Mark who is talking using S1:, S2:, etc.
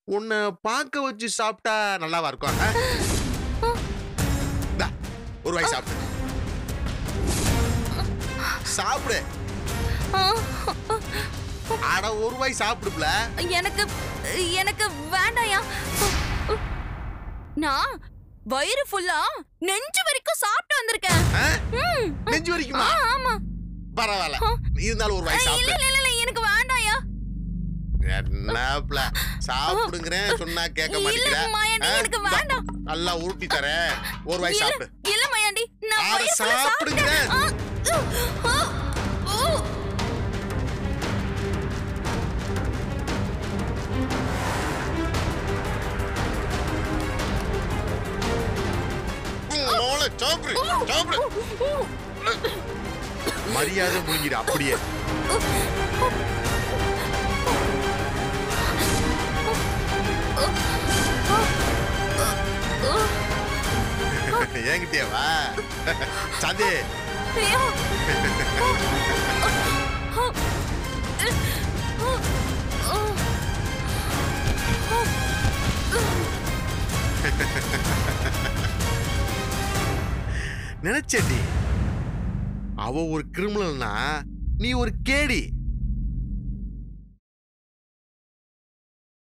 S1: உன்னை பார்க்க வச்சு சாப்பிட்டா நல்லாவா இருக்கும் ஆ? இந்தா, ஒரு வாய் சாப்பிடு சாப்பிடு அட ஒரு வாய் சாப்பிடுப்ல
S2: எனக்கு எனக்கு வேண்டாயா நான் வயிறு ஃபுல்லா நெஞ்சு வரைக்கும் சாப்பிட்டு வந்திருக்கேன்
S1: ஆ?
S2: ம்.
S1: நெஞ்சு வரைக்குமா
S2: ஆ, ஆமா
S1: பரவாயில்ல இருந்தாலும் ஒரு
S2: இல்ல
S1: வாய் சாப்பிடு
S2: இல்ல இல்ல இல்ல, எனக்கு வேண்டாயா
S1: என்னப்ல சாப்பிடுங்கிறேன் சொன்னா கேட்க
S2: இல்ல
S1: மாட்டேங்கிற
S2: மாயாண்டி
S1: ஆ?
S2: எனக்கு
S1: இந்தா,
S2: வேண்டாம்
S1: நல்லா உருட்டி தரேன் ஒரு வாய்
S2: இல்ல
S1: சாப்பிடு
S2: இல்ல மாயாண்டி நான்
S1: அட,
S2: வயிறு full-ஆ
S1: சாப்பிடுங்க.
S2: சாப்பிட்டேன். ஆ, ஆ, ஓ.
S1: ம், மோளை, சாப்பிடு சாப்பிடு மரியாதை முடிஞ்சிடு அப்படியே என்கிட்டயே வா சந்தே
S2: ஐயோ.
S1: நினைச்சேடி அவ ஒரு கிரிமினல்னா நீ ஒரு கேடி